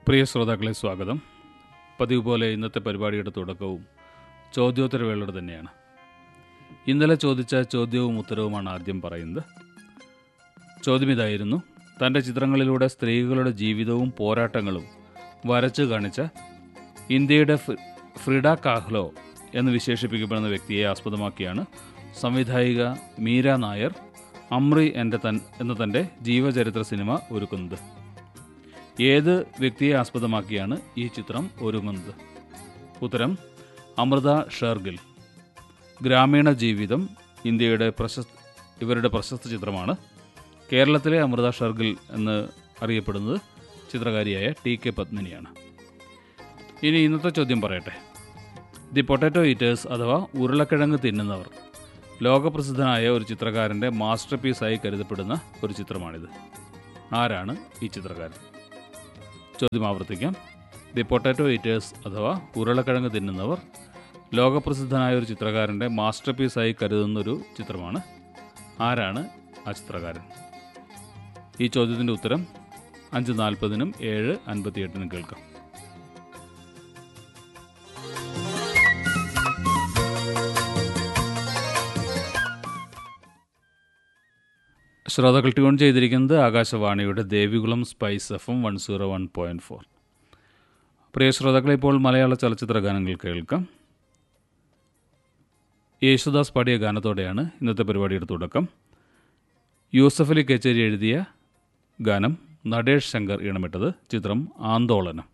പ്രിയ ശ്രോതാക്കളെ സ്വാഗതം പതിവ് പോലെ ഇന്നത്തെ പരിപാടിയുടെ തുടക്കവും ചോദ്യോത്തരവേളയുടെ തന്നെയാണ് ഇന്നലെ ചോദിച്ച ചോദ്യവും ഉത്തരവുമാണ് ആദ്യം പറയുന്നത് ചോദ്യം ഇതായിരുന്നു തൻ്റെ ചിത്രങ്ങളിലൂടെ സ്ത്രീകളുടെ ജീവിതവും പോരാട്ടങ്ങളും വരച്ചു കാണിച്ച ഇന്ത്യയുടെ ഫ്രി- ഫ്രിഡ കാഹ്ലോ എന്ന് വിശേഷിപ്പിക്കപ്പെടുന്ന വ്യക്തിയെ ആസ്പദമാക്കിയാണ് സംവിധായിക മീര നായർ അമ്രി എൻ്റെ തൻ എന്ന തൻ്റെ ജീവചരിത്ര സിനിമ ഒരുക്കുന്നത് ഏത് വ്യക്തിയെ ആസ്പദമാക്കിയാണ് ഈ ചിത്രം ഒരുങ്ങുന്നത് ഉത്തരം അമൃത ഷെർഗിൽ ഗ്രാമീണ ജീവിതം ഇന്ത്യയുടെ പ്രശസ്ത ഇവരുടെ പ്രശസ്ത ചിത്രമാണ് കേരളത്തിലെ അമൃത ഷെർഗിൽ എന്ന് അറിയപ്പെടുന്നത് ചിത്രകാരിയായ ടി കെ പത്മിനിയാണ് ഇനി ഇന്നത്തെ ചോദ്യം പറയട്ടെ ദി പൊട്ടാറ്റോ ഈറ്റേഴ്സ് അഥവാ ഉരുളക്കിഴങ്ങ് തിന്നുന്നവർ ലോകപ്രസിദ്ധനായ ഒരു ചിത്രകാരൻ്റെ മാസ്റ്റർ പീസായി കരുതപ്പെടുന്ന ഒരു ചിത്രമാണിത് ആരാണ് ഈ ചിത്രകാരൻ ചോദ്യം ആവർത്തിക്കാം ദി പൊട്ടാറ്റോ ഈറ്റേഴ്സ് അഥവാ ഉരുളക്കിഴങ്ങ് തിന്നുന്നവർ ലോകപ്രസിദ്ധനായ ഒരു ചിത്രകാരൻ്റെ മാസ്റ്റർ പീസായി കരുതുന്നൊരു ചിത്രമാണ് ആരാണ് ആ ചിത്രകാരൻ ഈ ചോദ്യത്തിൻ്റെ ഉത്തരം അഞ്ച് നാൽപ്പതിനും ഏഴ് അൻപത്തിയെട്ടിനും കേൾക്കാം ശ്രോതാക്കൾ ട്യൂൺ ചെയ്തിരിക്കുന്നത് ആകാശവാണിയുടെ Devikulam Spice F M one zero one point four പ്രിയ ശ്രോതാക്കളെ ഇപ്പോൾ മലയാള ചലച്ചിത്ര ഗാനങ്ങൾ കേൾക്കാം യേശുദാസ് പാടിയ ഗാനത്തോടെയാണ് ഇന്നത്തെ പരിപാടിയുടെ തുടക്കം യൂസഫ് അലി കച്ചേരി എഴുതിയ ഗാനം നടേഷ് ശങ്കർ ഈണമിട്ടത് ചിത്രം ആന്തോളനം